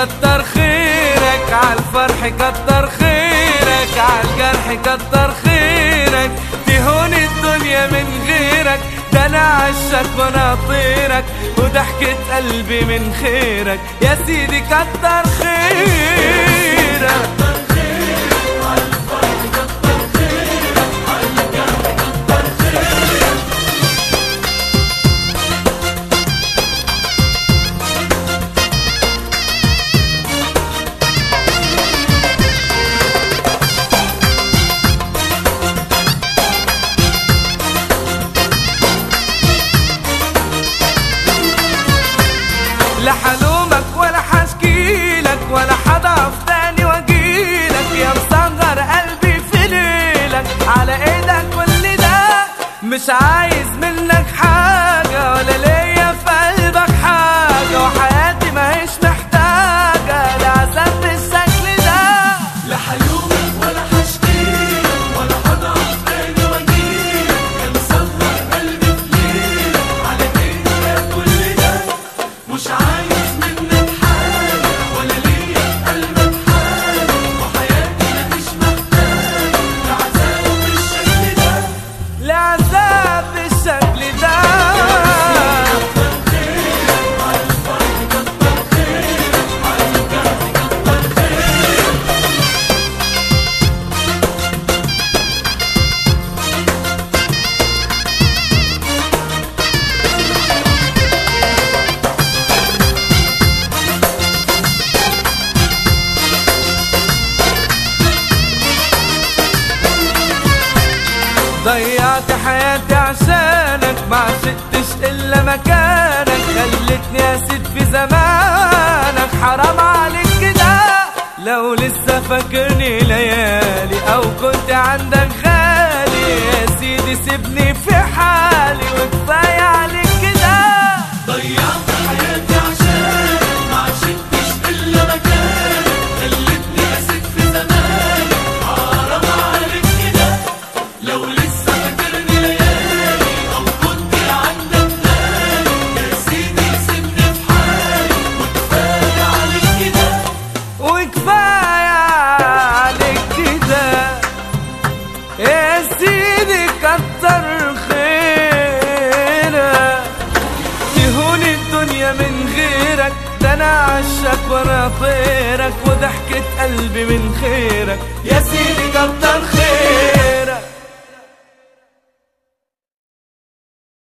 كتر خيرك عالفرح كتر خيرك عالجرح كتر خيرك تهون الدنيا من غيرك ده انا عشك وانا طيرك وضحكة قلبي من خيرك يا سيدي كتر خيرك لا حلومك ولا حشكيلك ولا حضعف تاني واجيلك يا مصغر قلبي في ليلك على ايدك كل ده مش عايز منك حاجة ولا ليا في قلبك حاجة وحياتي ماهيش محتاجة لعذاب بالشكل ده لا حلومك ولا حشكيلك ولا هضعف تاني واجيلك يا مصغر قلبي في ليلك على ايدك كل ده مش عايز منك حاجة ولا ليا في قلبك حاجة وحياتي مفيش محتاجة لعذاب بالشكل ده لعذاب بالشكل ده ضيعت حياتي عشانك ما عشقتش الا مكانك خلتني اسيد في زمانك حرام عليك كده لو لسه فاكرني ليالي او كنت عندك غالي يا سيدي سيبني في حالي وكفايه عليك كده ضيعت حياتي عشانك ما عشقتش الا مكانك خلتني اسد في زمانك حرام عليك كده لو لسه فاكرني ليالي او كنت عندك غالي يا سيدي سيبني في حالي وكفايه عليك كده وكفاية عليك كده يا سيدي كتر خيرك تهون الدنيا من غيرك ده انا عشك وانا طيرك وضحكة قلبي من خيرك يا سيدي كتر خيرك